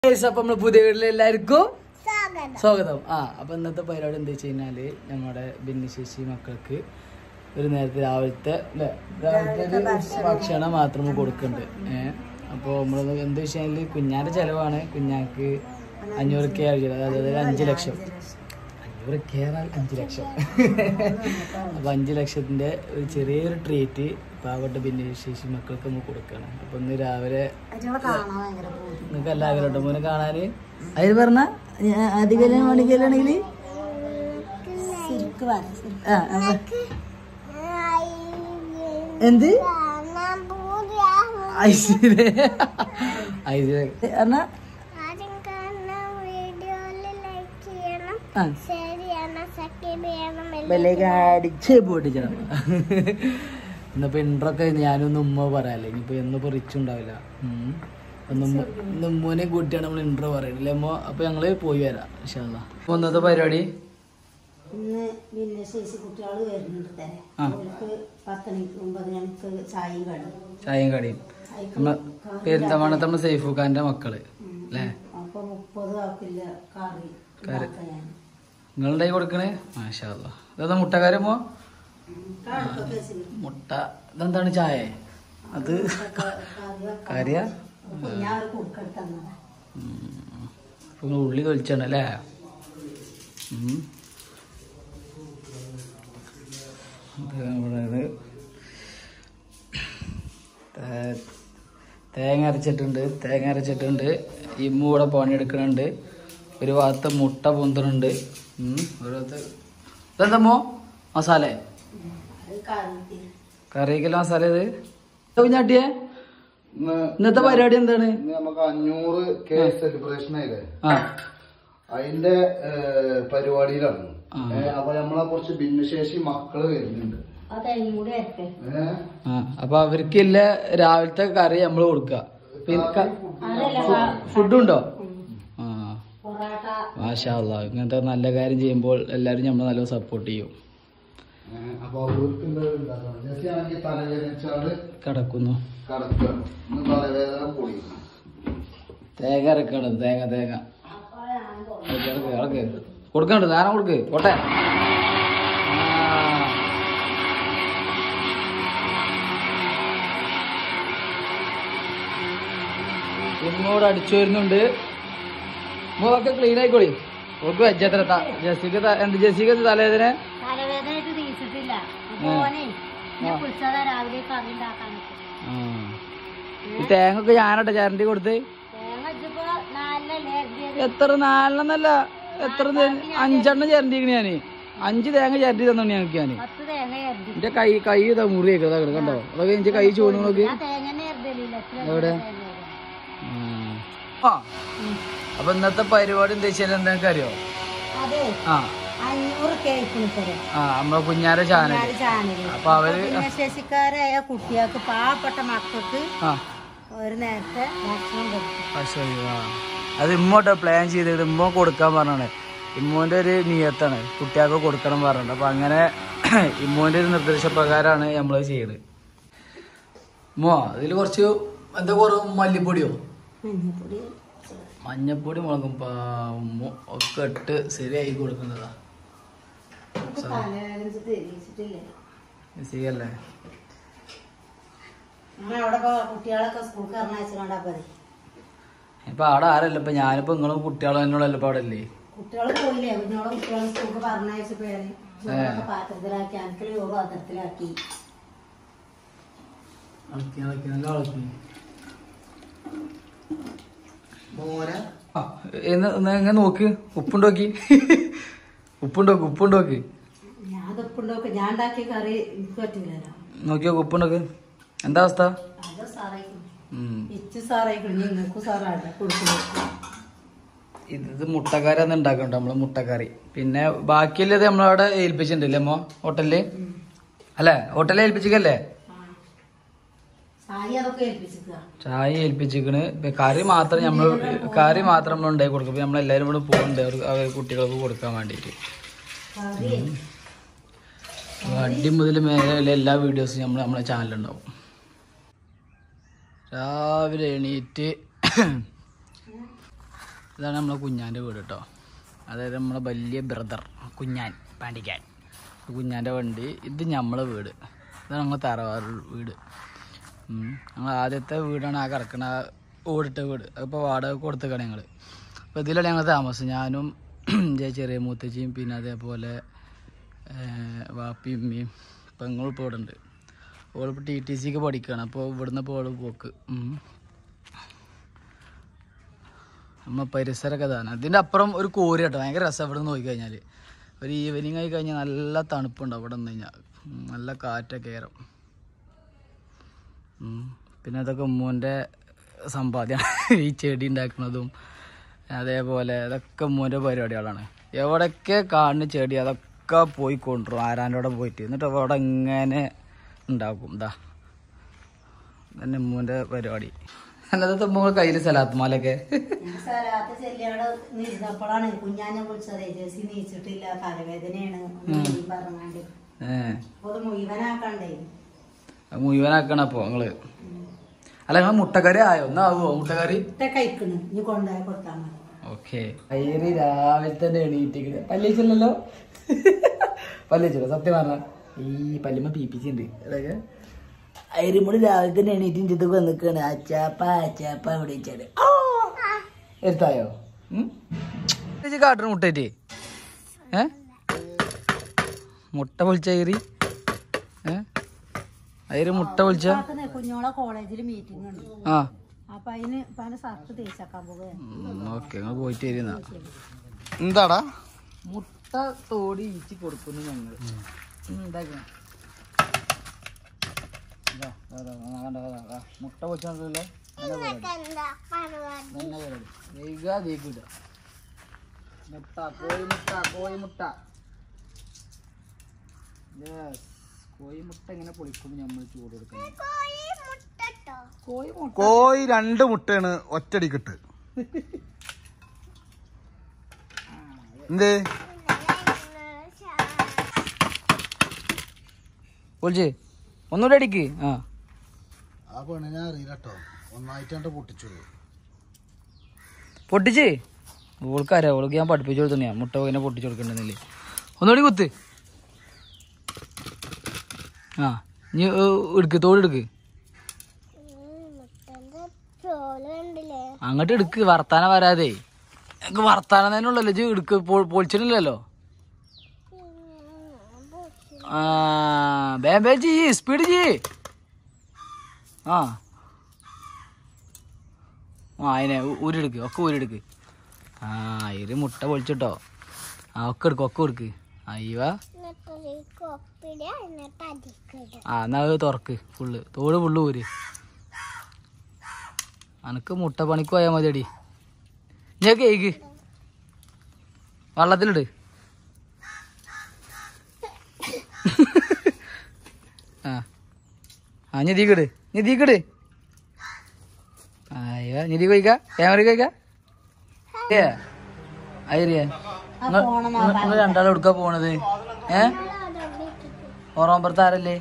Guys, അപ്പൊ നമ്മള് പുതിയ വീട്ടിൽ എല്ലാവർക്കും സ്വാഗതം ആ അപ്പൊ ഇന്നത്തെ പരിപാടി എന്താ വെച്ച് കഴിഞ്ഞാല് നമ്മുടെ ഭിന്നശേഷി മക്കൾക്ക് ഒരു നേരത്തെ രാവിലത്തെ ല്ലേ? രാവിലത്തെ ഒരു ഭക്ഷണം മാത്രം കൊടുക്കുന്നുണ്ട് ഏഹ് അപ്പോൾ നമ്മൾ എന്താ വെച്ച് കഴിഞ്ഞാല് കുഞ്ഞാന്റെ ചെലവാണ് കുഞ്ഞാക്ക് അഞ്ഞൂറ് കെ അതായത് അഞ്ച് ലക്ഷം അഞ്ഞൂറ് കെ അഞ്ച് ലക്ഷം അപ്പൊ അഞ്ച് ലക്ഷത്തിന്റെ ഒരു ചെറിയൊരു ട്രീറ്റ് പാവപ്പെട്ട ഭിന്നശേഷി മക്കൾക്ക് നമ്മൾ കൊടുക്കുകയാണ് അപ്പൊ ഇന്ന് രാവിലെ നിങ്ങൾക്ക് എല്ലാവരും ഉണ്ടോ മോനെ കാണാന് അതിൽ പറഞ്ഞ അധികം മണിക്കലാണെങ്കിൽ എന്ത് ഐസിലെ ഐസിലെ പറഞ്ഞ ആ ബെല്ലേക്ക് അടിച്ച് പൊട്ടിച്ചണം ഇന്നിപ്പോ ഇൻട്രൊക്കെ ഞാനൊന്ന് ഉമ്മ പറയാല്ലേ ഇനിയിപ്പോ എന്നിപ്പോ റിച്ച് ഉണ്ടാവില്ല ഉം. ഒന്ന് ഉമ്മ- ഇന്ന് ഉമ്മൂനെ കൂട്ടിയാണ് നമ്മൾ ഇൻട്രോ പറയണില്ലേ അമ്മ അപ്പൊ ഞങ്ങള് പോയി വരാം ഇൻഷാല്ല അപ്പൊ ഇന്നത്തെ പരിപാടി ഇന്ന് ഭിന്നശേഷി കുട്ടികൾ വരുന്നുണ്ട് തരാം ആ. അവർക്ക് പത്ത് മണിക്ക് ഒമ്പത് മണിക്ക് ചായയും കടി ചായയും കടിയും നമ്മളെ പെരുന്തമണത്ത് നമ്മള് സൈഫുഖാന്റെ മക്കള് അല്ലേ അപ്പൊ മുപ്പത് ആക്കില്ല കറി കറി. ഉണ്ടാക്കാൻ ഞാൻ. നിങ്ങളുണ്ടായി കൊടുക്കണേ മാഷാല്ല ഇതെന്താ മുട്ടക്കാരമ്മോ ഉം. കടുക്കൊക്കെ വെച്ചിരുന്നു. മുട്ട ഇതെന്താണ് ചായ അത് ക- കറി വെക്കാൻ. കറിയാ അപ്പൊ ഞാൻ ഒരു കുടുക്കെടുത്ത് തന്നതാ ഉം. ഇപ്പൊ ഇങ്ങള് ഉള്ളി തൊലിച്ചാണ് അല്ലേ ഉം. ഇത് ഇവിടെ ഇത് തേ- തേങ്ങ അരച്ചിട്ടുണ്ട് തേങ്ങ അരച്ചിട്ടുണ്ട് ഇമ്മു ഇവിടെ പണിയെടുക്കണുണ്ട് ഒരു ഭാഗത്ത് മുട്ട പൊന്തണുണ്ട് ഉം. ഒരു ഭാഗത്ത് ഇതെന്തമ്മോ മസാല ഉം. അത് കറി കറിക്കല്ല മസാല ഇത് കുഞ്ഞാട്ടിയെ ഇന്നത്തെ പരിപാടി എന്താണ് ഇന്ന് നമുക്ക് അഞ്ഞൂറ് കെ സെലിബ്രേഷൻ ആയില്ലേ ആ അതിന്റെ ഏഹ്, പരിപാടിയിലാണ് ആ. ഏഹ്, അപ്പൊ നമ്മളെ കുറച്ച് ഭിന്നശേഷി മക്കള് വരുന്നുണ്ട് ആ തേങ്ങയും കൂടി അരട്ടെ ഏഹ്, ആ അപ്പൊ അവർക്കില്ല രാവിലത്തെ കറി നമ്മൾ കൊടുക്ക പിന്നെ അതല്ല ഫുഡും ഉണ്ടോ ഉം. ആ പൊറാട്ട മാഷാ അല്ലാ ഇങ്ങനത്തെ നല്ല കാര്യം ചെയ്യുമ്പോൾ എല്ലാവരും നമ്മൾ നല്ല സപ്പോർട്ട് ചെയ്യും ഏഹ്, അപ്പൊ അവർക്ക് എന്താ ഉണ്ടാക്കണം ജെസ്സി ആണെങ്കിൽ തലവേദനിച്ചാല് കിടക്കുന്നു കടക്കുകയാണ് ഇന്ന് തലവേദന പൊടി തേങ്ങ ഇറക്കണം തേങ്ങ തേങ്ങ ഇളക്ക്, ഇളക്ക്, ഇളക്ക്. കൊടുക്കണ്ട് സാധനം കൊടുക്ക് പോട്ടെ ആ. ഇങ്ങോട്ട് അടിച്ചു വരുന്നുണ്ട് മുഖമൊക്കെ ക്ലീൻ ആയിക്കോളി ഓൾക്ക് വെച്ചത്ര ജസിക്ക് ത- എന്ത് ജസിക്ക് തലേതിന് തലവേദനയായിട്ട് തീർച്ചിട്ടില്ല ആ. മോനെ ഞാൻ കുളിച്ചതാ രാവിലെ കറി ഉണ്ടാക്കാൻ ഈ തേങ്ങ ഒക്കെ ഞാനട്ടെ ചാരണ്ടി കൊടുത്ത് തേങ്ങ വെച്ചപ്പോ നാലിനല്ലേ അരിഞ്ഞത് എത്ര നാലെണ്ണന്നല്ല എത്ര തേ- അഞ്ചെണ്ണം ചരണ്ടിക്കണ് ഞാന് അഞ്ച് തേങ്ങ ചരണ്ടി തന്നു ഞങ്ങൾക്ക് ഞാന് പത്ത് തേങ്ങ അരിഞ്ഞു എന്റെ കൈ കൈ ഇതാ മുറി വെക്കണതാ കണ്ടോ അതൊക്കെ എന്റെ കൈ ചോദിച്ചു നോക്ക് ഞാൻ തേങ്ങ തന്നെ അരിഞ്ഞില്ല എവിടെ? ആ അപ്പൊ ഇന്നത്തെ പരിപാടി എന്താ വെച്ചാൽ എന്താ അറിയോ അതെ ആ അഞ്ഞൂറ് കേൾക്കുന്നു തരാം ആ നമ്മളെ കുഞ്ഞാരെ ചാനൽ ചാനലിൽ അപ്പൊ അവര് ഭിന്നശേഷിക്കാരായ കുട്ടികൾക്ക് പാവപ്പെട്ട മക്കൾക്ക് ആ ഒരു നേരത്തെ ഭക്ഷണം കൊടുക്കും ആ, ശരി ആ അത് ഇമ്മോട്ടോ പ്ലാൻ ചെയ്തിട്ട് ഇമ്മ കൊടുക്കാൻ പറഞ്ഞാണ് ഇമ്മോന്റെ ഒരു നിയത്താണ് കുട്ടികൾക്ക് കൊടുക്കണം പറഞ്ഞിട്ട് അപ്പൊ അങ്ങനെ ഇമ്മോന്റെ ഒരു നിർദ്ദേശപ്രകാരമാണ് നമ്മൾ ചെയ്യുന്നത് ഇമ്മോ അതിൽ കുറച്ച് എന്താ കുറവ് മല്ലിപ്പൊടിയോ മഞ്ഞപ്പൊടി മഞ്ഞപ്പൊടി മുളകും പാമ്പും ഒക്കെ ഇട്ട് ശരിയായി കൊടുക്കുന്നതാ തലവേദനിച്ചിട്ട് എണീച്ചിട്ടില്ല ശരിയല്ലേ നമ്മൾ അവിടെ ഇപ്പൊ കുട്ടികളൊക്കെ സ്കൂൾക്ക് പറഞ്ഞയച്ചുകൊണ്ടാ മതി ഇപ്പൊ അവിടെ ആരല്ല ഇപ്പൊ ഞാനിപ്പോ നിങ്ങളും കുട്ടികളും എന്നോടല്ല ഇപ്പൊ അവിടെ അല്ലേ കുട്ടികൾ പോയില്ലേ കുഞ്ഞോളെ കുട്ടികളെ സ്കൂൾക്ക് പറഞ്ഞയച്ചപ്പോഴേ ചോറൊക്കെ പാത്രത്തിലാക്കി അനക്കൽ ചോറ് പാത്രത്തിലാക്കി ഇളക്കി ഇളക്കി നല്ല ഇളക്കി മോനെ ആ, എന്ന് എന്നാ ഇങ്ങനെ നോക്ക് ഉപ്പുണ്ടോക്കി ഉപ്പുണ്ടോക്ക് ഉപ്പുണ്ടോക്ക് ഞാൻ ഉപ്പുണ്ടോക്കെ ഞാൻ ഉണ്ടാക്കിയ കറി എനിക്ക് പറ്റില്ലല്ലോ നോക്കിയോ ഉപ്പുണ്ടോക്ക് എന്താ അവസ്ഥ അത് സാറായിക്കും ഉം. ഇച്ചു സാറായിക്കും നിങ്ങൾക്കും സാറാണ് കൊടുക്കുന്നു ഇത് ഇത് മുട്ടക്കറിയാന്ന് ഉണ്ടാക്കണ്ട നമ്മള് മുട്ടക്കറി പിന്നെ ബാക്കിയുള്ളത് നമ്മളവിടെ ഏൽപ്പിച്ചിട്ടുണ്ടല്ലേ അമ്മ ഹോട്ടലില് അല്ലേ ഹോട്ടലിൽ ഏൽപ്പിച്ചിക്കല്ലേ സായി അതൊക്കെ ഏൽപ്പിച്ചിക്കുക ചായ ഏൽപ്പിച്ചിക്കണ് ഇപ്പൊ കറി മാത്രം നമ്മൾ കറി മാത്രം നമ്മൾ ഉണ്ടാക്കി കൊടുക്കും ഇപ്പൊ നമ്മളെല്ലാരും കൂടെ പോകുന്നുണ്ട് അവർക്ക് അവർ കുട്ടികൾക്ക് കൊടുക്കാൻ വേണ്ടിയിട്ട് കറി അടി മുതൽ മേലെ എല്ലാ വീഡിയോസും നമ്മൾ നമ്മളെ ചാനലുണ്ടാവും രാവിലെ എണീറ്റ് ഇതാണ് നമ്മളെ കുഞ്ഞാൻ്റെ വീട് കേട്ടോ അതായത് നമ്മളെ വലിയ ബ്രദർ കുഞ്ഞാൻ പാണ്ടിക്കാൻ കുഞ്ഞാൻ്റെ വണ്ടി ഇത് നമ്മളെ വീട് ഇതാണ് നമ്മളെ തറവാട് വീട് ഉം. ഞങ്ങൾ ആദ്യത്തെ വീടാണ് ആ കിടക്കണ ആ ഓടിട്ട വീട് അതിപ്പോൾ വാടക കൊടുത്തേക്കാണ് ഞങ്ങൾ അപ്പോൾ ഇതിലാണ് ഞങ്ങൾ താമസം ഞാനും എൻ്റെ ചെറിയ മൂത്തച്ചിയും പിന്നെ അതേപോലെ ഏഹ്, വാപ്പിയും ഉമ്മയും പെങ്ങളും ഇപ്പോൾ ഇവിടെ ഉണ്ട് ഓളിപ്പോൾ ടി ടി സിക്ക് പഠിക്കുകയാണ് അപ്പോൾ ഇവിടുന്ന് ഇപ്പോൾ ഓള് പോക്ക് ഉം. നമ്മ പരിസരമൊക്കെ ഇതാണ് ഇതിൻ്റെ അപ്പുറം ഒരു കോരി കേട്ടോ ഭയങ്കര രസം ഇവിടെ നിന്ന് നോക്കിക്കഴിഞ്ഞാൽ ഒരു ഈവനിങ് ആയി കഴിഞ്ഞാൽ നല്ല തണുപ്പുണ്ടാവും ഇവിടെ നിന്ന് കഴിഞ്ഞാൽ ഉം, നല്ല കാറ്റൊക്കെ കയറും ഉം. പിന്നെ അതൊക്കെ ഉമ്മൂൻ്റെ സമ്പാദ്യമാണ് ഈ ചെടി ഉണ്ടാക്കുന്നതും അതേപോലെ അതൊക്കെ ഉമ്മൂൻ്റെ പരിപാടികളാണ് എവിടെയൊക്കെ കാണുന്ന ചെടി അതൊക്കെ പോയി കൊണ്ടുവരും ആരാൻ്റെ അവിടെ പോയിട്ട് എന്നിട്ട് അവിടെ ഇങ്ങനെ ഉണ്ടാക്കും ഇതാ തന്നെ ഉമ്മൂൻ്റെ പരിപാടി അല്ലാതെ ഉമ്മ കയ്യിൽ സലാത്ത് മാലൊക്കെ ഞാൻ സ്ഥലത്ത് ചെല്ലിയോടെ നീച്ചപ്പോഴാണ് കുഞ്ഞാനെ വിളിച്ചത് ജേസി നീച്ചിട്ടില്ല തലവേദനയാണ് ഒന്ന് പറഞ്ഞാണ്ട് ഏഹ് അപ്പൊ അത് മുഴുവനാക്കണ്ടേ അത് മുഴുവനാക്കണം അപ്പോൾ നിങ്ങള് അല്ല നിങ്ങൾ മുട്ടക്കറി ആയോ ഒന്നാവോ മുട്ടക്കറി ഇട്ട കഴിക്കണ് ഇനി കൊണ്ടുപോയി കൊടുത്താൽ മതി ഓക്കെ അയ്യറി രാവിലെ തന്നെ എണീറ്റിക്കുന്നത് പല്ലിച്ചില്ലല്ലോ പല്ലിച്ചില്ല സത്യം പറഞ്ഞ ഈ പല്ലിമ പീപ്പിച്ചുണ്ട് അതൊക്കെ അയരിമുടി രാവിലെ തന്നെ എണീറ്റും ചിത്തൊക്കെ വന്നിക്കാണ് അച്ചാപ്പ അച്ചാപ്പ ഇവിടെ വെച്ചാല് എടുത്തായോ കാട്ടണ മുട്ടേറ്റ് ഏ മുട്ട പൊളിച്ച അയറി ഏ അയറി മുട്ട പൊളിച്ച പാത്തുന്നേ, കുഞ്ഞോളെ കോളേജിൽ മീറ്റിംഗ് ഉണ്ട് ആ അപ്പൊ അതിന് പല സർട്ട് തേച്ചാക്കാൻ പോകുകയാണ് ഓക്കെ നിങ്ങൾ പോയിട്ട് വരുന്ന എന്താടാ മുട്ട തോടി ഈച്ചി കൊടുക്കുന്നു ഞങ്ങൾ എന്താക്കണം മുട്ട പൊച്ചല്ലേ മുട്ട കോഴിമുട്ട കോഴിമുട്ട Yes. കോഴിമുട്ട ഇങ്ങനെ പൊളിക്കുമ്പോൾ നമ്മൾ ചൂട് കൊടുക്കുന്നത് കോഴിമുട്ട കോഴി രണ്ട് മുട്ടയാണ് ഒറ്റടിക്കിട്ട് എന്തേ പൊളിച്ച് ഒന്നുകൂടെ അടിക്ക് ആ ആ പെണ്ണ് ഞാൻ അറിയില്ല കേട്ടോ ഒന്നായിട്ടാണ്ട് പൊട്ടിച്ചു പൊട്ടിച്ച് ഓൾക്കറിയാം ഓൾക്ക് ഞാൻ പഠിപ്പിച്ചു കൊടുത്തന്നെയാ മുട്ട ഇങ്ങനെ പൊട്ടിച്ചു കൊടുക്കണ്ടെന്നില്ലേ ഒന്നുകൂടി കുത്ത് ആ ഇനി ഏ, എടുക്ക് തോട് എടുക്ക് അങ്ങോട്ട് എടുക്ക് വർത്താനം വരാതെ എനിക്ക് വർത്താനം തന്നെ ഉള്ളല്ലോ ഇജ്ജ് എടുക്ക് പൊ- പൊളിച്ചിട്ടില്ലല്ലോ ആ ബേ ബേ ചെയ്യ് സ്പീഡ് ചെയ്യ് ആ ആ അതിനെ ഉ- ഊരെടുക്ക് ഒക്കെ ഊരെടുക്ക് ആ ഇത് മുട്ട പൊളിച്ചിട്ടോ ആ ഒക്കെ എടുക്ക് ഒക്കെ എടുക്ക് അയ്യവ ആ എന്നാ അത് തുറക്ക് ഫുള്ള് തോട് ഫുള്ള് ഊര് അനക്ക് മുട്ട പണിക്ക് പോയാൽ മതിയടി ഞാൻ കേക്ക് വള്ളത്തിലിട് ആ ആ ഞെതിക്കിട് ഞെതിക്കിട് അയ്യോ ഞെതി കഴിക്ക ക്യാമറ കഴിക്ക ഏ അയ്യറിയ നിങ്ങൾ രണ്ടാളും എടുക്കാ പോണത് ഏ ഓറോമ്പറത്ത് ആരല്ലേ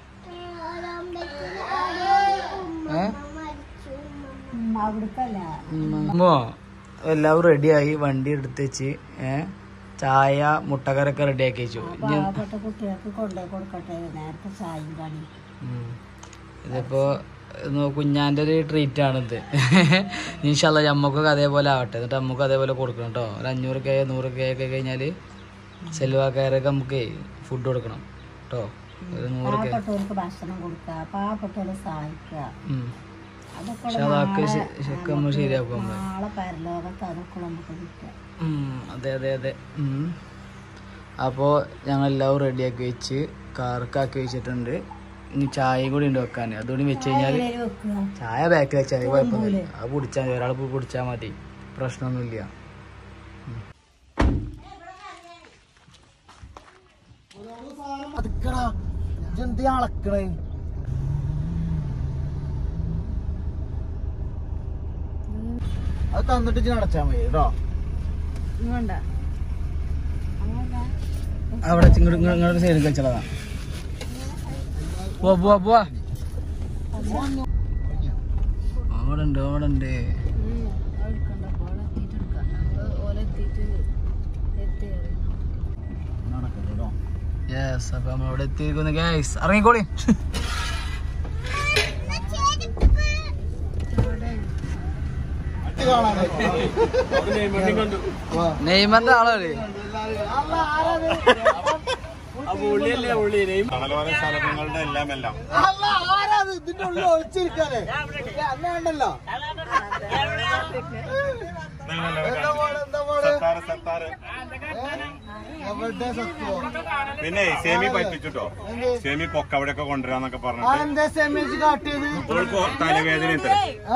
ഏ അവിടുക്കല്ല ഉമ്മോ എല്ലാവരും റെഡിയായി വണ്ടി എടുത്ത് വെച്ച് ഏ ചായ മുട്ടക്കറൊക്കെ റെഡിയാക്കി വെച്ചു ഇനി പാവപ്പെട്ട കുട്ടികൾക്ക് കൊണ്ടുപോയി കൊടുക്കട്ടെ നേരത്തെ ചായയും കണി ഉം. ഇതിപ്പോ ഒന്ന് കുഞ്ഞാന്റെ ഒരു ട്രീറ്റ് ആണിത് ഇൻഷല്ല നമ്മക്കൊക്കെ അതേപോലെ ആവട്ടെ എന്നിട്ട് നമുക്ക് അതേപോലെ കൊടുക്കണം കേട്ടോ ഒരു അഞ്ഞൂറ് കെ നൂറ് കെ ഒക്കെ കഴിഞ്ഞാല് സെൽവാക്കാരൊക്കെ നമുക്ക് ഫുഡ് കൊടുക്കണം കേട്ടോ ഒരു നൂറ് കെ പാവപ്പെട്ടവർക്ക് ഭക്ഷണം കൊടുക്കുക പാവപ്പെട്ടവരെ സഹായിക്കുക ഉം. അതൊക്കെ പക്ഷെ അതൊക്കെ ശ- ശരിക്കും നമ്മൾ ശരിയാക്കും നമ്മള് നാളെ പരലോകത്ത് അതൊക്കെ നമുക്ക് കിട്ടുക ഉം, അതെ അതെ അതെ ഉം. അപ്പോൾ ഞങ്ങൾ എല്ലാവരും റെഡിയാക്കി വെച്ച് കാർക്കാക്കി വെച്ചിട്ടുണ്ട് ഇനി ചായ കൂടി ഉണ്ട് വെക്കാൻ അതുകൂടി വെച്ച് കഴിഞ്ഞാൽ ഇതില് വെക്കുക ചായ ബാക്കിൽ വെച്ചാൽ കുഴപ്പമൊന്നുമില്ല അത് കുടിച്ചാൽ മതി ഒരാൾ പോയി കുടിച്ചാൽ മതി പ്രശ്നമൊന്നുമില്ല എന്ത് അളക്കണേ അത് തന്നിട്ട് ഇജ്ജ് അടച്ചാ മതി കേട്ടോ വേണ്ട അവിടെ ഇങ്ങോട്ട് ഇങ്ങോട്ട് സൈഡിൽ വെച്ചതാണ് പോവാ പോവാ പോവാ അവിടെ ഉണ്ട് അവിടെ ഉണ്ട് എടുക്കണ്ട പോലെ എത്തിയിട്ട് എടുക്കാം യെസ് അപ്പൊ നമ്മളവിടെ എത്തിയിരിക്കുന്നു ഗൈസ് ഇറങ്ങിക്കോളി നെയ്മറിന്റെ ആളല്ലേ കടലോര സ്ഥലങ്ങളുടെ എല്ലാം എല്ലാം സത്താറ്, സത്താറ്. പിന്നെ സെമി പറ്റിച്ചിട്ടോ സെമി കൊക്ക അവിടെയൊക്കെ കൊണ്ടുവരാന്നൊക്കെ പറഞ്ഞിട്ട് ഓൾക്ക് തലവേദന ഇത്ര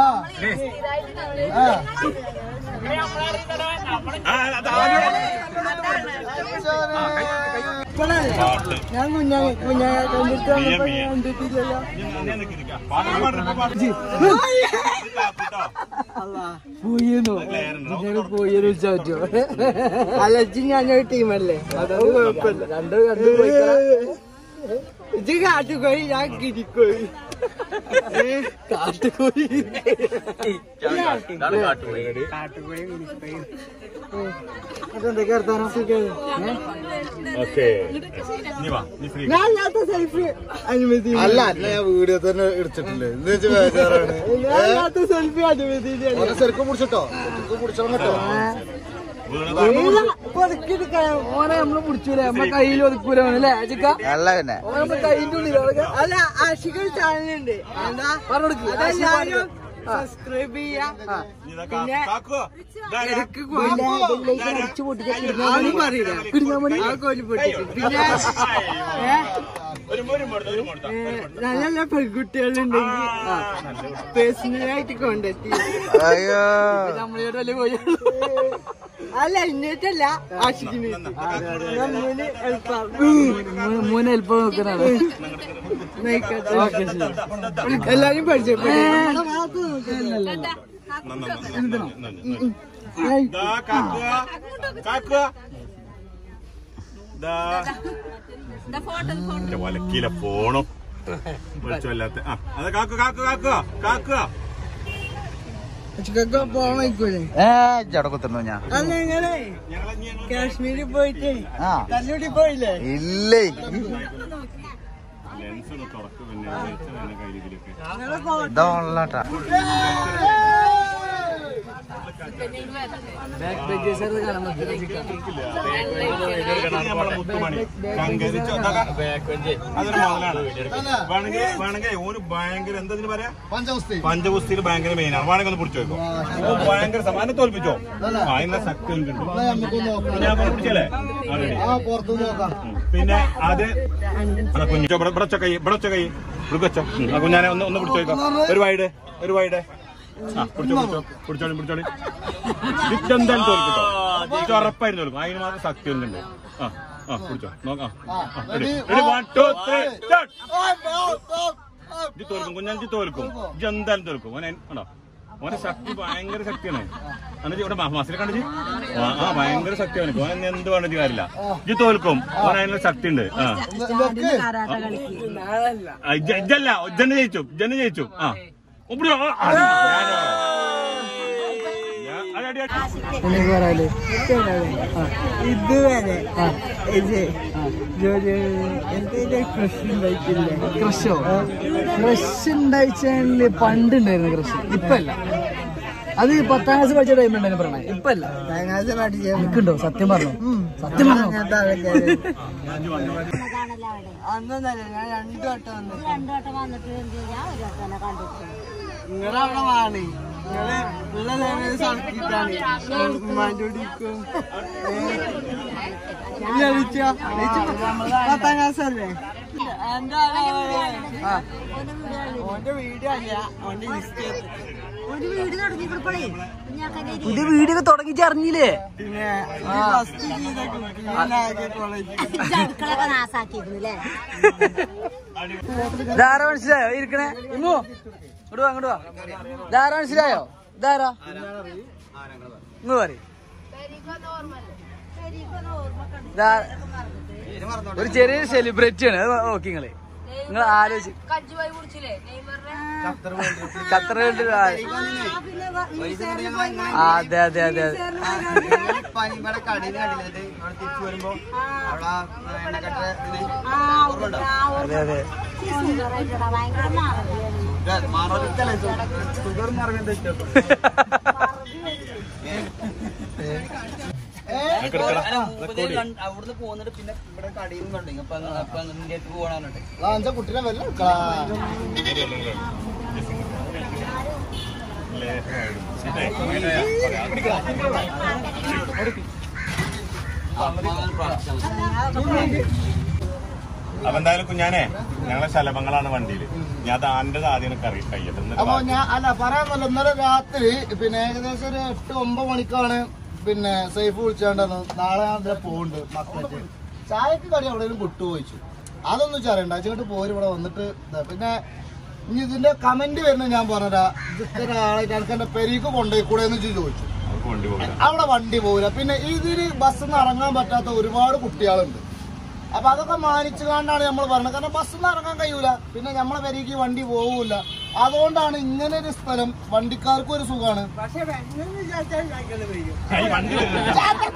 പാട്ട് ഞാൻ കുഞ്ഞാ കുഞ്ഞാ കണ്ടിട്ട് മിയ, മിയ. കണ്ടിട്ടില്ലല്ലോ ഞാൻ നിക്ക് നിക്ക്. പാട്ട് പാട്ട് ഇപ്പൊ പാട്ട്. ഇത് കാപ്പിട്ടോ. പോയിരുന്നു ലെയർ ഉണ്ടോ? പോയെന്ന് വെച്ചാ പറ്റുമോ അലജി ഞാനൊരു ടീമല്ലേ അതൊന്നും കുഴപ്പമില്ല രണ്ടോ രണ്ടു പോയി ഇത് കാട്ടുകോഴി ഞാൻ കിരിക്കോഴി കാട്ടുകോഴി അതെന്തൊക്കെ അർത്ഥാനം സുഖം ഓക്കേ. നീ വാ, നീ free. ഞാൻ ഇല്ലാത്ത സെൽഫി അനുമതി അല്ല അല്ല ഞാൻ വീഡിയോ തന്നെ എടുത്തിട്ടില്ലേ എന്ന് വെച്ച് ബേജാറാണ് ഞാൻ ഇല്ലാത്ത സെൽഫി അനുമതി ഓനെ ശരിക്കും പിടിച്ചിട്ടോ ശരിക്കും പിടിച്ചോ കേട്ടോ വീണതാ. പൊതുക്കിയെടുക്കാൻ ഓനെ നമ്മള് പിടിച്ചൂലേ നമ്മളെ കയ്യിൽ ഒതുക്കൂല അല്ലേ ചിക്ക അല്ല പിന്നെ ഓനെ നമ്മളെ കയ്യിന്റെ ഉള്ളിൽ അതൊക്കെ അല്ല ആഷിക്ക് ഒരു ചാനലുണ്ട് എന്താ പറഞ്ഞെടുക്ക് അതെല്ലാരും സബ്സ്ക്രൈബ് ചെയ്യാ നീ ഇതാ കാ- കാക്കോ. ഇതാ, ഇതാ. ഇടയ്ക്ക് അടിച്ചു പൊട്ടിക്കാൻ പറയില്ല ആ കോലി പൊട്ടിക്കും പിന്നെ ഏ, ഒരു മോരും കൊടുത്തോ, ഒരു മോരും കൊടുത്തോ, ഒരു മോരും. നല്ല നല്ല പെൺകുട്ടികളുണ്ടെങ്കിൽ ആ, നല്ല കൊടുത്തോ. പേഴ്സണലായിട്ട് കോണ്ടാക്ട് ചെയ്യും അയ്യോ നമ്മളിവിടെ വലിയ പോയി അല്ല ഇന്നേറ്റല്ല ആഷിക്കിന് നമ്മന് എളുപ്പം മൂന്ന് ഹെൽപ്പ് നോക്കാനാണ് എല്ലാരും പരിചയപ്പെട്ടു നന്ന, നന്ന, നന്ന, നന്ന, നന്ന. ദാ, കാക്കുക. കാക്കുക. ദാ. എന്റെ വലക്കിയിലെ ഫോണും വിളിച്ചല്ലാത്ത ആ അത് കാക്കുക കാക്കുക കാക്കുക കാക്കുക ഉച്ചക്കൊക്കെ പോവാൻ വയ്ക്കൂലേ ഏ ചടക്കുത്തുന്നു ഞാൻ അല്ല നിങ്ങളെ ഞങ്ങളെ ഇനി ഞങ്ങള് കാശ്മീരിൽ പോയിട്ട് ആ തല്ലൂടി പോയില്ലേ ഇല്ലേ ലെൻസ് ഒന്ന് തുറക്ക് പിന്നെ വെച്ച് തന്നെ കയ്യിലിരിക്കെ. നിങ്ങളെ പോ- ഇതാ ഉള്ളട്ടാ ബാക്ക് ബെഗേഴ്സ് കാണാൻ പറ്റില്ല ചിക്ക ഇത് നമ്മളെ മുത്തുമണി കങ്കരിച്ച അതൊരു മുതലാണ് വേണമെങ്കിൽ വേണമെങ്കിൽ ഓന് ഭയങ്കര എന്താ ഇതിന് പറയാ പഞ്ചവസ്തി പഞ്ചഗുസ്തിയിൽ ഭയങ്കര മെയിനാണ് വേണമെങ്കിൽ ഒന്ന് പിടിച്ചു വെക്കോ ഓൻ ഭയങ്കര സമാനം തോൽപ്പിച്ചോ ആ ഇന്ന ശക്തി ഉണ്ട് നമുക്കൊന്ന് നോക്കാം ഞാൻ പിടിച്ചല്ലേ already. ആ പുറത്തു നോക്കാം ഉം. പിന്നെ അത് അവിടെ കുഞ്ഞു ഇവിടെ ഇവിടെ വെച്ച കൈ ഇവിടെ വെച്ച കൈ ഇവിടെ വെച്ചോ ഉം. ആ കുഞ്ഞാനെ ഒന്ന് ഒന്ന് പിടിച്ചു വെക്കോ ഒരു വൈഡ് ഒരു വൈഡ് ആ പിടിച്ചോ പിടിച്ചോ പിടിച്ചോളി പിടിച്ചോളി ഇതെന്തായാലും തോൽക്കിട്ടോ ഇത് ഉറപ്പായിരുന്നു തോൽക്കും അതിന് മാത്രം ശക്തി ഒന്നുണ്ട് ആ ആ പിടിച്ചോ നോക്കാം വൺ ടു ത്രീ ഇത് തോൽക്കും കുഞ്ഞാൻ ഇത് തോൽക്കും ഇത് എന്തായാലും തോൽക്കും ഓനെ ആണോ ഓനെ ശക്തി ഭയങ്കര ശക്തിയാണ് എന്നിട്ട് ഇവിടെ മസിലെ കണ്ടിച്ച് ആ ഭയങ്കര ശക്തിയാണ് ഓനെ എന്ത് വേണമെന്ന് കാര്യമില്ല ഇത് തോൽക്കും ഓൻ അതിനുള്ള ശക്തി ഉണ്ട് ആ ആ, ഇജ്ജ- ഇജ്ജല്ല ഇജ്ജന്നെ ജയിച്ചു ഇജ്ജന്നെ ജയിച്ചു ആ ഉപ്പിടി, ആ, ആ, ഞാനോ? ഞാൻ- അടി, അടി, അടി. എനിക്ക് പറയാല് ഇതുവരെ ഇത് ജോലി എന്തെങ്കിലും കൃഷി ഉണ്ടായിട്ടില്ലേ കൃഷോ കൃഷി ഉണ്ടായിച്ചാല് പണ്ട് ഉണ്ടായിരുന്നു കൃഷി ഇപ്പല്ല അത് പത്താം ക്ലാസ് പഠിച്ച ടൈം ഉണ്ടായിരുന്നു പറഞ്ഞ ഇപ്പല്ല തേങ്ങാശ പഠിച്ചു എനിക്കുണ്ടോ സത്യം പറഞ്ഞു സത്യം പറഞ്ഞു അന്നല്ല ഞാൻ രണ്ടു വട്ടം വന്നു രണ്ടു വട്ടം വന്നിട്ട് എന്ത് ചെയ്യും? ഞാൻ ഒരു വട്ടം കണ്ടിട്ടുണ്ട് നിങ്ങളവിടെ വാണ് നിങ്ങള് ഉള്ള നേരം സർക്കിട്ടാണ് ഉമ്മാൻ്റെടിക്കും പത്താം ക്ലാസ് അല്ലേ എന്താ ഓന്റെ വീഡിയോ അല്ല ഓന്റെ ഇൻസ്റ്റ ഒരു വീട് തുടങ്ങി കൊടുക്കണേ പുതിയ വീഡിയോ തുടങ്ങിച്ച് അറിഞ്ഞില്ലേ പിന്നെ ഫസ്റ്റ് ചെയ്ത കുക്കിംഗ് കോളേജ് അടുക്കളൊക്കെ നാസാക്കിയിരുന്നില്ലേ ധാര മനസ്സിലായോ ഇരിക്കണേ ഇമ്മു ഇങ്ങോട്ട് വാ ഇങ്ങോട്ട് വാ ധാര മനസ്സിലായോ ഇതാരാ ഇങ്ങ് പറ ഒരു ചെറിയൊരു സെലിബ്രിറ്റി ആണ് അത് നോക്കി നിങ്ങള് നിങ്ങൾ ആലോചിച്ച് ഖത്തർ വേൾഡ് അതെ അതെ അതെ അതെ പനിമട കടയിൽ കണ്ടില്ലേ തിരിച്ചു വരുമ്പോ അവിടെ എണ്ണക്കട്ട അതെ അതെ ഭയങ്കര മാറില്ല മാറലിക്കല്ലേ ഷുഗർ മാർഗം അവിടുന്ന് പോന്നിട്ട് പിന്നെ ഇവിടെ കടയിൽ നിന്ന് കണ്ടു അപ്പൊ അങ്ങ് അപ്പൊ നിന്റെ അടുത്ത് പോകണമെന്നുണ്ട് കുട്ടിനെ വല്ല അപ്പൊ എന്തായാലും കുഞ്ഞാനെ ഞങ്ങളെ ശലഭങ്ങളാണ് വണ്ടിയിൽ ഞാൻ അത് ആന്റെ ആദ്യം കറി കയ്യത് അപ്പൊ ഞാൻ അല്ല പറയാന്നല്ല ഇന്നലെ രാത്രി പിന്നെ ഏകദേശം ഒരു എട്ട് ഒമ്പത് മണിക്കാണ് പിന്നെ സേഫ് വിളിച്ചാണ്ടെന്ന് നാളെ ഞാൻ ഇതിലെ പോകുന്നുണ്ട് മക്കളെ ചായക്ക് കടി എവിടെയെങ്കിലും വിട്ടുപോയിച്ചു അതൊന്നും ചറിയണ്ട അച്ചിട്ട് പോര് ഇവിടെ വന്നിട്ട് ഇതാ. പിന്നെ ഇനി ഇതിന്റെ കമന്റ് വരുന്നത് ഞാൻ പറഞ്ഞതാ ഇതൊരാളെ എനിക്ക് എന്റെ പെരീക്ക് കൊണ്ടുപോയി കൂടെ എന്ന് ചോദിച്ചു വണ്ടി പോകില്ല അവിടെ വണ്ടി പോകില്ല പിന്നെ ഇതിന് ബസ്സിൽ നിന്ന് ഇറങ്ങാൻ പറ്റാത്ത ഒരുപാട് കുട്ടികളുണ്ട് അപ്പൊ അതൊക്കെ മാനിച്ചു കണ്ടാണ് നമ്മൾ പറഞ്ഞത് കാരണം ബസ്സിൽ നിന്ന് ഇറങ്ങാൻ കഴിയൂല പിന്നെ നമ്മളെ പെരീക്ക് വണ്ടി പോകൂല അതുകൊണ്ടാണ് ഇങ്ങനെ ഒരു സ്ഥലം വണ്ടിക്കാർക്കും ഒരു സുഖമാണ് പക്ഷെ വെണ്ണം വിചാരിച്ചാൽ കഴിക്കല് വരും ഈ വണ്ടി വരുന്നില്ല.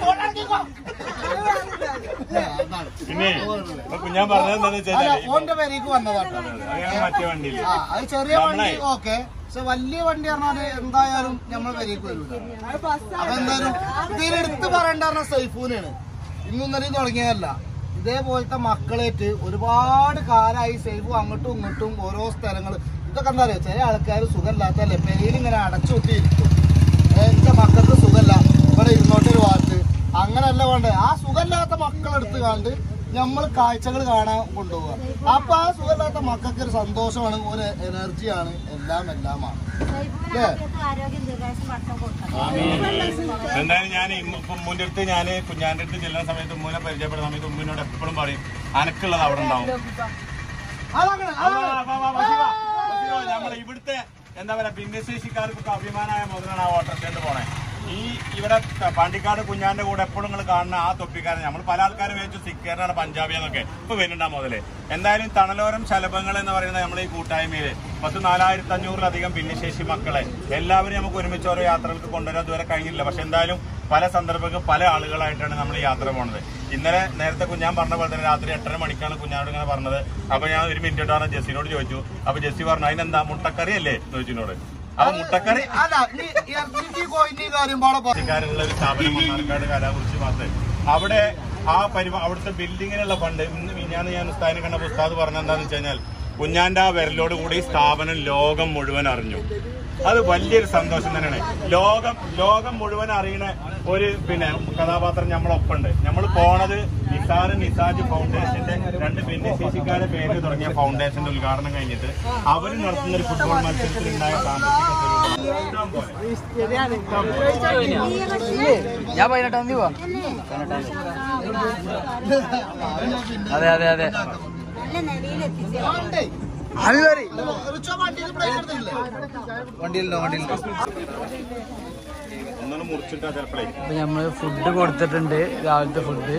പിന്നെ ഇപ്പൊ കുഞ്ഞാൻ പറഞ്ഞത് എന്താന്ന് അല്ല വെച്ചാൽ ഓന്റെ പെരീക്ക് വന്നതാട്ടോ അതാണ് മറ്റേ വണ്ടിയില് ആ അത് ചെറിയ വണ്ടി നമ്മളെ- ഓക്കെ പക്ഷെ വലിയ വണ്ടി പറഞ്ഞാല് എന്തായാലും നമ്മൾ പെരീക്ക് വരൂല അപ്പൊ എന്തായാലും ഇതിലെടുത്ത് പറയേണ്ട പറഞ്ഞ സൈഫൂനാണ് ഇന്നും ഇന്നലെയും തുടങ്ങിയതല്ല ഇതേപോലത്തെ മക്കളേറ്റ് ഒരുപാട് കാലമായി സൈഫു അങ്ങോട്ടും ഇങ്ങോട്ടും ഓരോ സ്ഥലങ്ങൾ ഇതൊക്കെ എന്താ പറയുക ചില ആൾക്കാർ സുഖമില്ലാത്തല്ലേ പെരയിൽ ഇങ്ങനെ അടച്ചു കൂട്ടിയിരിക്കും എന്റെ മക്കൾക്ക് സുഖമില്ല ഇവിടെ ഇരുന്നോട്ടൊരു ഭാഗത്ത് അങ്ങനല്ല വേണ്ടത് ആ സുഖമില്ലാത്ത മക്കളെടുത്ത് കണ്ട് നമ്മൾ കാഴ്ചകൾ കാണാൻ കൊണ്ടുപോവുക അപ്പൊ ആ സുഖമില്ലാത്ത മക്കൾക്ക് ഒരു സന്തോഷമാണ് ഒരു എനർജിയാണ് എല്ലാം എല്ലാമാണ് അല്ലേ ആരോഗ്യം ദീർഘായുസ് ഭക്ഷണം കൊടുക്കണം എന്തായാലും ഞാൻ ഇപ്പൊ ഉമ്മുന്റെ അടുത്ത് ഞാൻ കുഞ്ഞാന്റെ അടുത്ത് ചെല്ലുന്ന സമയത്ത് ഉമ്മുനെ പരിചയപ്പെടുന്ന സമയത്ത് ഉമ്മിനോട് എപ്പോഴും പറയും അനക്കുള്ളത് അവിടെ ഉണ്ടാവും അതങ്ങനെ ആ, വാ, വാ, വാ, ബഷീറ, ബഷീറ, നമ്മളെ ഇവിടുത്തെ എന്താ പറയാ ഭിന്നശേഷിക്കാർക്കൊക്കെ അഭിമാനമായ മുതലാണ് ആ വാട്ടർ സ്റ്റേൻഡ് പോണേ ഈ ഇവിടെ പാണ്ടിക്കാട് കുഞ്ഞാന്റെ കൂടെ എപ്പോഴും നിങ്ങൾ കാണുന്ന ആ തൊപ്പിക്കാരൻ നമ്മൾ പല ആൾക്കാരും വെച്ചു സിക്കേറിനാണ് പഞ്ചാബി എന്നൊക്കെ ഇപ്പൊ വരുന്നുണ്ടാ മുതല് എന്തായാലും തണലോരം ശലഭങ്ങൾ എന്ന് പറയുന്ന നമ്മളെ ഈ കൂട്ടായ്മയില് പത്ത് നാലായിരത്തി അഞ്ഞൂറിലധികം ഭിന്നശേഷി മക്കളെ എല്ലാവരും നമുക്ക് ഒരുമിച്ച് ഓരോ യാത്രകൾക്ക് കൊണ്ടുവരാൻ ഇതുവരെ കഴിഞ്ഞില്ല പക്ഷെ എന്തായാലും പല സന്ദർഭങ്ങൾ പല ആളുകളായിട്ടാണ് നമ്മൾ ഈ യാത്ര പോണത് ഇന്നലെ നേരത്തെ കുഞ്ഞാൻ പറഞ്ഞ പോലെ തന്നെ രാത്രി എട്ടര മണിക്കാണ് കുഞ്ഞാനോട് ഇങ്ങനെ പറഞ്ഞത് അപ്പൊ ഞാൻ ഒരു മിനിറ്റ് ഇട്ടാണ് ജെസ്സിനോട് ചോദിച്ചു അപ്പൊ ജെസ്സി പറഞ്ഞു അതിനെന്താ മുട്ടക്കറി അല്ലേ ചോദിച്ചിനോട് അപ്പൊ മുട്ടക്കറി അല്ല നീ ഇറച്ചിക്ക് കോയിന്റെ കാര്യം പാടെ പറ കാരനുള്ള ഒരു സ്ഥാപനം മണ്ണാർക്കാട് കലാകുറിച്ച് മാത്രം അവിടെ ആ പരിപാടി അവിടുത്തെ ബിൽഡിങ്ങിനുള്ള ഫണ്ട് ഇന്ന് മിഞ്ഞാന്ന് ഞാൻ ഉസ്താദിനെ കണ്ട ഉസ്താദ് പറഞ്ഞ എന്താന്ന് വെച്ച് കഴിഞ്ഞാൽ കുഞ്ഞാന്റെ ആ വിരലോട് കൂടി ഈ സ്ഥാപനം ലോകം മുഴുവൻ അറിഞ്ഞു അത് വലിയൊരു സന്തോഷം തന്നെയാണ് ലോകം ലോകം മുഴുവൻ അറിയണ ഒരു പിന്നെ കഥാപാത്രം നമ്മളൊപ്പമുണ്ട് നമ്മൾ പോണത് നിസാർ നിസാജ് ഫൗണ്ടേഷന്റെ രണ്ട് ഭിന്നശേഷിക്കാരെ പേര് തുടങ്ങിയ ഫൗണ്ടേഷന്റെ ഉദ്ഘാടനം കഴിഞ്ഞിട്ട് അവർ നടത്തുന്ന ഒരു ഫുട്ബോൾ മത്സരത്തിൽ ഉണ്ടായ സാമ്പത്തിക ഇഷ്ടം പോലെ ശരിയാണ് ഞാൻ പതിനെട്ടാം തീയതി പോവാം അതെ അതെ അതെ നല്ല നിലയിലെത്തിച്ചു അമിതറി റിച്ചോ വണ്ടിയിൽ ബ്രേക്ക് എടുത്തില്ലേ വണ്ടിയിലുണ്ടോ വണ്ടിയിലുണ്ടോ ഒന്നും മുറിച്ചിട്ടാ ചിലപ്പോഴേ അപ്പൊ നമ്മള് ഫുഡ് കൊടുത്തിട്ടുണ്ട് രാവിലത്തെ ഫുഡ്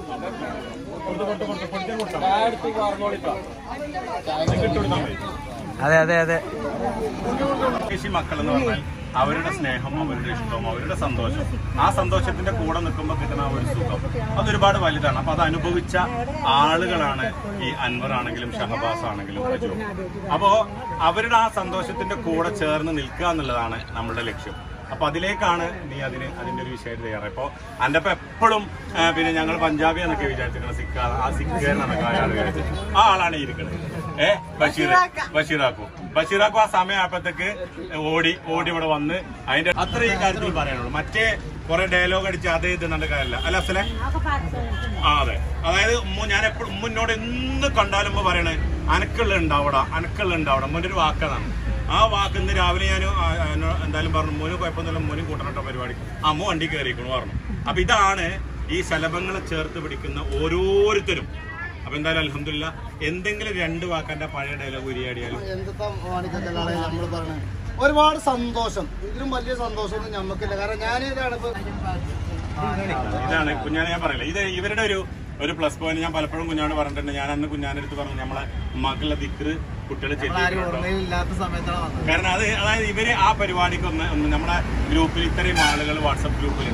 അതെ അതെ അതെ ഭിന്നശേഷി മക്കൾ എന്ന് പറഞ്ഞാൽ അവരുടെ സ്നേഹം അവരുടെ ഇഷ്ടം അവരുടെ സന്തോഷം ആ സന്തോഷത്തിന്റെ കൂടെ നിൽക്കുമ്പോൾ കിട്ടുന്ന ആ ഒരു സുഖം അതൊരുപാട് വലുതാണ് അപ്പൊ അത് അനുഭവിച്ച ആളുകളാണ് ഈ അൻവർ ആണെങ്കിലും ഷഹബാസ് ആണെങ്കിലും അജു അപ്പോ അവരുടെ ആ സന്തോഷത്തിന്റെ കൂടെ ചേർന്ന് നിൽക്കുക എന്നുള്ളതാണ് നമ്മളുടെ ലക്ഷ്യം അപ്പൊ അതിലേക്കാണ് നീ അതിന് അതിന്റെ ഒരു വിഷയമായിട്ട് തയ്യാറ് ഇപ്പൊ അന്റെ അപ്പൊ എപ്പോഴും പിന്നെ ഞങ്ങൾ പഞ്ചാബി എന്നൊക്കെ വിചാരിച്ചിരിക്കണം സിക്ക ആ സിക്ക എന്നൊക്കെ അയാൾ വിചാരിച്ചു ആ ആളാണ് ഈ ഇരിക്കുന്നത് ഏ ബഷീർ ബഷീറാക്കു ബഷീറാക്കു ആ സമയമായപ്പോഴത്തേക്ക് ഓടി ഓടി ഇവിടെ വന്ന് അതിന്റെ അത്ര ഈ കാര്യത്തിൽ പറയാനുള്ളൂ മറ്റേ കുറെ ഡയലോഗ് അടിച്ച് അതേ ഇത് നല്ല കാര്യമല്ല അല്ല അസലെ ആ അതെ അതായത് ഉമ്മ ഞാൻ എപ്പോഴും ഉമ്മനോട് എന്ന് കണ്ടാലും ഉമ്മ പറയണേ അനക്കുള്ള ഉണ്ടാവടാ അനക്കുള്ള ഉണ്ടാവടാ ഉമ്മന്റെ ഒരു വാക്കതാണ് ആ വാക്ക് ഇന്ന് രാവിലെ ഞാൻ എന്തായാലും പറഞ്ഞു മോന് കുഴപ്പമൊന്നുമില്ല മോനും കൂട്ടണട്ടോ പരിപാടി അമ്മ വണ്ടി കയറിയിരിക്കണു പറഞ്ഞു അപ്പൊ ഇതാണ് ഈ ശലഭങ്ങളെ ചേർത്ത് പിടിക്കുന്ന ഓരോരുത്തരും അപ്പൊ എന്തായാലും അലഹമില്ല എന്തെങ്കിലും രണ്ട് വാക്കന്റെ പഴയ ഡയലോഗ് ഉരിയാടിയാലും എന്തൊക്കെ വാണിജ്യത്തിലാണ് നമ്മൾ പറഞ്ഞത് ഒരുപാട് സന്തോഷം ഇതിലും വലിയ സന്തോഷമൊന്നും ഞമ്മക്കില്ല കാരണം ഞാൻ ഇതാണ് ഇപ്പൊ ഇതാണ് കുഞ്ഞാനെ ഞാൻ പറയില്ല ഇത് ഇവരുടെ ഒരു ഒരു പ്ലസ് പോയിന്റ് ഞാൻ പലപ്പോഴും കുഞ്ഞാനോട് പറഞ്ഞിട്ടുണ്ട് ഞാൻ അന്ന് കുഞ്ഞാന്റെ അടുത്ത് പറഞ്ഞു നമ്മളെ ഉമ്മാക്കുള്ള ദിക്റ് കുട്ടികൾ ചെല്ലിയിട്ടുണ്ടോ ഇല്ലാത്ത സമയത്താണ് വന്നത് കാരണം അത് അതായത് ഇവര് ആ പരിപാടിക്ക് ഒന്ന് ഒന്ന് നമ്മുടെ ഗ്രൂപ്പിൽ ഇത്രയും ആളുകൾ വാട്സപ്പ് ഗ്രൂപ്പിലുണ്ട്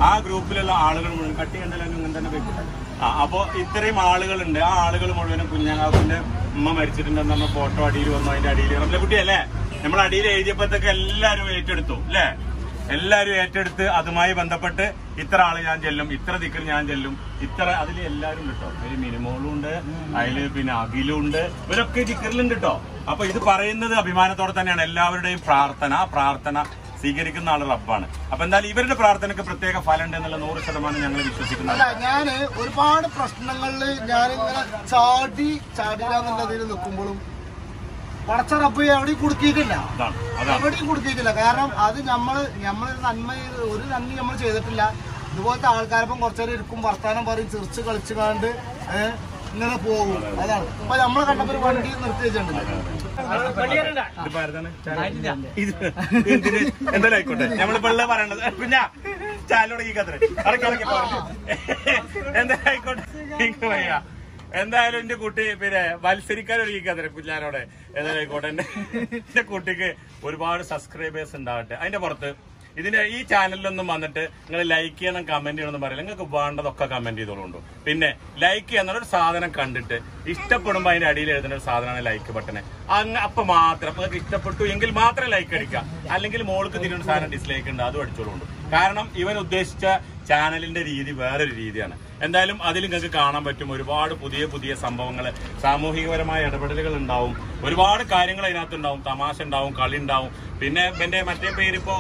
ആ ഗ്രൂപ്പിലുള്ള ആളുകൾ മുഴുവൻ കട്ടി കണ്ടാലും ഇങ്ങനെ തന്നെ വെക്കും ആ അപ്പോ ഇത്രയും ആളുകളുണ്ട് ആ ആളുകൾ മുഴുവനും കുഞ്ഞാങ്ങാവിന്റെ ഉമ്മ മരിച്ചിട്ടുണ്ടെന്ന് പറഞ്ഞ ഫോട്ടോ അടിയിൽ വന്നു അതിന്റെ അടിയിൽ നമ്മളെ കുട്ടിയല്ലേ നമ്മൾ അടിയിൽ എഴുതിയപ്പോഴത്തേക്ക് എല്ലാവരും ഏറ്റെടുത്തു അല്ലേ എല്ലാവരും ഏറ്റെടുത്ത് അതുമായി ബന്ധപ്പെട്ട് ഇത്ര ആള് ഞാൻ ചെല്ലും ഇത്ര ദിക്കർ ഞാൻ ചെല്ലും ഇത്ര അതിൽ എല്ലാവരും ഉണ്ട് കേട്ടോ അതിൽ മിനിമോളും ഉണ്ട് അതില് പിന്നെ അഖിലും ഉണ്ട് ഇവരൊക്കെ ദിക്കറിലുണ്ട് കേട്ടോ അപ്പൊ ഇത് പറയുന്നത് അഭിമാനത്തോടെ തന്നെയാണ് എല്ലാവരുടെയും പ്രാർത്ഥന ആ പ്രാർത്ഥന സ്വീകരിക്കുന്ന ആള് റബ്ബാണ് അപ്പൊ എന്തായാലും ഇവരുടെ പ്രാർത്ഥനയ്ക്ക് പ്രത്യേക ഫലം ഉണ്ട് എന്നുള്ള നൂറ് ശതമാനം ഞങ്ങൾ അല്ല വിശ്വസിക്കുന്നുണ്ട് ഞാന് ഒരുപാട് പ്രശ്നങ്ങളില് ഞാനിങ്ങനെ ചാടി ചാടില്ല എന്നുള്ളതിൽ നിൽക്കുമ്പോഴും പടച്ച റബ്ബ് എവിടെയും കുടുക്കിയിട്ടില്ല അതാണ് അതാണ് എവിടെയും കുടുക്കിയിട്ടില്ല കാരണം അത് നമ്മള് നമ്മളൊരു നന്മ ചെയ്ത് ഒരു നന്മ നമ്മൾ ചെയ്തിട്ടില്ല ഇതുപോലത്തെ ആൾക്കാരപ്പം കുറച്ചേരം ഇരിക്കും വർത്താനം പറയും ചിരിച്ച് കളിച്ചു കാണ്ട് ഏഹ് ഇങ്ങനെ പോകും അതാണ് ഇപ്പൊ നമ്മളെ കണ്ടപ്പോ ഒരു വണ്ടി നിർത്തി വെച്ചിട്ടുണ്ട് ഇതിപ്പോ ആരതാണ്? ഇത് എന്തിന്? എന്തായാലും ആയിക്കോട്ടെ നമ്മളിപ്പോ ഉള്ള പറയണത് കുഞ്ഞാ ചാലോട് ഈ കത്ര ഇറക്കി ഇറക്കി പറഞ്ഞു എന്തായാലും ആയിക്കോട്ടെ എനിക്ക് വയ്യ എന്തായാലും എന്റെ കുട്ടി പിന്നെ മത്സരിക്കാൻ ഒരു ഈ കത്ര കുഞ്ഞാനോടെ എന്തായാലും ആയിക്കോട്ടെ എന്റെ എന്റെ കുട്ടിക്ക് ഒരുപാട് സബ്സ്ക്രൈബേഴ്സ് ഉണ്ടാവട്ടെ അതിന്റെ പുറത്ത് ഇതിന്റെ ഈ ചാനലിലൊന്നും വന്നിട്ട് നിങ്ങൾ ലൈക്ക് ചെയ്യണം കമന്റ് ചെയ്യണമെന്ന് പറയില്ല നിങ്ങൾക്ക് വേണ്ടതൊക്കെ കമന്റ് ചെയ്തോളുണ്ടോ പിന്നെ ലൈക്ക് ചെയ്യുന്ന ഒരു സാധനം കണ്ടിട്ട് ഇഷ്ടപ്പെടുമ്പോ അതിന്റെ അടിയിൽ എഴുതുന്ന ഒരു സാധനമാണ് ലൈക്ക് ബട്ടണ് അങ്ങ് അപ്പൊ മാത്രം അപ്പൊ നിങ്ങൾക്ക് ഇഷ്ടപ്പെട്ടു എങ്കിൽ മാത്രം ലൈക്ക് അടിക്കുക അല്ലെങ്കിൽ മോൾക്ക് തിരിയുന്ന സാധനം ഡിസ്ലൈക്ക് ഉണ്ട് അതും അടിച്ചോളുണ്ട് കാരണം ഇവൻ ഉദ്ദേശിച്ച ചാനലിന്റെ രീതി വേറൊരു രീതിയാണ് എന്തായാലും അതിൽ നിങ്ങൾക്ക് കാണാൻ പറ്റും ഒരുപാട് പുതിയ പുതിയ സംഭവങ്ങൾ സാമൂഹികപരമായ ഇടപെടലുകൾ ഉണ്ടാവും ഒരുപാട് കാര്യങ്ങൾ അതിനകത്ത് ഉണ്ടാവും തമാശ ഉണ്ടാവും കളി ഉണ്ടാവും പിന്നെ എന്റെ മറ്റേ പേരിപ്പോ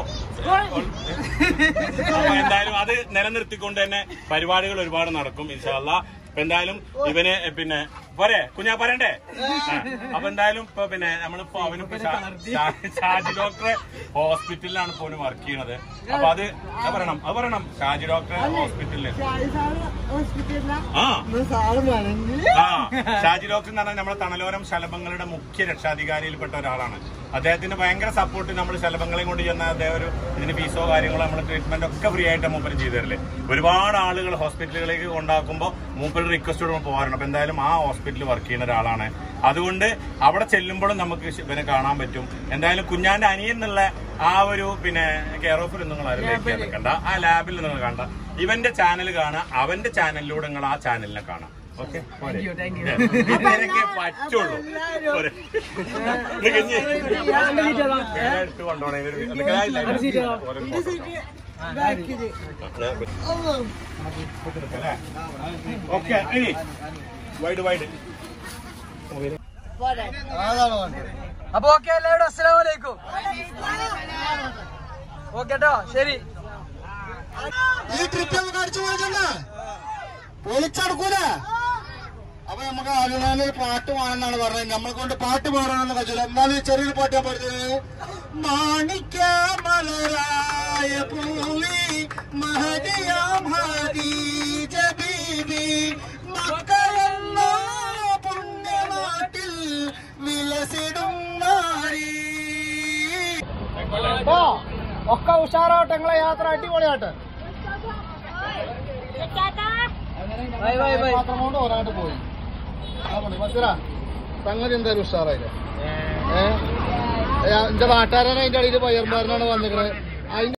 അപ്പൊ എന്തായാലും അത് നിലനിർത്തിക്കൊണ്ട് തന്നെ പരിപാടികൾ ഒരുപാട് നടക്കും ഇൻഷാല്ല ഇപ്പൊ എന്തായാലും ഇവന് പിന്നെ പോരെ കുഞ്ഞാ പറയണ്ടേ ആ. അപ്പൊ എന്തായാലും ഇപ്പൊ പിന്നെ നമ്മളിപ്പോ അവനിപ്പോ ഷാ- ഷാ- ഷാജി ഡോക്ടറെ ഹോസ്പിറ്റലിലാണ് ഇപ്പൊ അവന് വർക്ക് ചെയ്യണത് അപ്പൊ അത് അത് പറയണം അത് പറയണം ഷാജി ഡോക്ടറെ ഹോസ്പിറ്റലില് ആ സാറ് വേണമെങ്കിൽ ആ ഷാജി ഡോക്ടർ എന്ന് പറഞ്ഞാൽ നമ്മുടെ തണലോരം ശലഭങ്ങളുടെ മുഖ്യ രക്ഷാധികാരിയിൽപ്പെട്ട ഒരാളാണ് അദ്ദേഹത്തിന് ഭയങ്കര സപ്പോർട്ട് നമ്മൾ ശലഭങ്ങളെയും കൊണ്ട് ചെന്ന അദ്ദേഹം ഒരു ഇതിന് ഫീസോ കാര്യങ്ങളോ നമ്മുടെ ട്രീറ്റ്മെന്റ് ഒക്കെ ഫ്രീ ആയിട്ട് മൂപ്പര് ചെയ്തു തരില്ലേ ഒരുപാട് ആളുകൾ ഹോസ്പിറ്റലുകളിലേക്ക് കൊണ്ടാക്കുമ്പോൾ മൂപ്പര് റിക്വസ്റ്റോട് പോകാറുണ്ട് അപ്പൊ എന്തായാലും ആ ഹോസ്പിറ്റലിൽ വർക്ക് ചെയ്യുന്ന ഒരാളാണ് അതുകൊണ്ട് അവിടെ ചെല്ലുമ്പോഴും നമുക്ക് ഇവനെ കാണാൻ പറ്റും എന്തായാലും കുഞ്ഞാന്റെ അനിയൻ എന്നുള്ള ആ ഒരു പിന്നെ കെയർ ഓഫിൽ നിങ്ങൾ ആരും കണ്ട ആ ലാബിൽ നിങ്ങൾ കണ്ട ഇവന്റെ ചാനൽ കാണാം അവന്റെ ചാനലിലൂടെ നിങ്ങൾ ആ ചാനലിനെ കാണാം ഓക്കെ ഇതിനൊക്കെ പറ്റുള്ളൂ പോരെ. ഇത് കഴിഞ്ഞ് ഞാൻ എടുത്ത് കൊണ്ടുപോണേ. ഇവര് എന്തൊക്കെ ആയില്ല. ഓരോ photo. ഓക്കെ ഇനി വൈഡ് വൈഡ് അതാണ് വേണ്ടത് അപ്പൊ ഓക്കെ എല്ലാവരും അസ്സലാമു അലൈക്കും ഓക്കെ കേട്ടോ ശരി ഈ ട്രിപ്പ് നമുക്ക് അടിച്ചു പോയിട്ടുണ്ട് പൊളിച്ചടക്കൂല അപ്പൊ നമുക്ക് ആലുനാല് പാട്ട് പാടാന്നാണ് പറഞ്ഞത് നമ്മളെ കൊണ്ട് പാട്ട് പാടാനൊന്നും കഴിച്ചില്ല എന്നാലും ഈ ചെറിയൊരു പാട്ട് ഞാൻ പറഞ്ഞത് മാണിക്ക മലരായ പൂവി മഹദിയാം ഹദീജ ബീബി മക്കളെന്ന പുണ്യനാട്ടിൽ വിലസിടും നാരീ ഒക്കെ ഉഷാറാവട്ടെ നിങ്ങളെ യാത്ര അടിപൊളിയാട്ടെ ബൈ ബൈ ബൈ മാത്രം കൊണ്ട് ഒരാണ്ട് പോയി ആ പണി പത്തിര സംഗതി എന്തായാലും ഉഷാറായില്ലേ ഏഹ് എന്റെ നാട്ടുകാരനെ അതിന്റെ അടിയിൽ പയ്യന്മാരനാണ് വന്നിരിക്കുന്നത് അതിന്റെ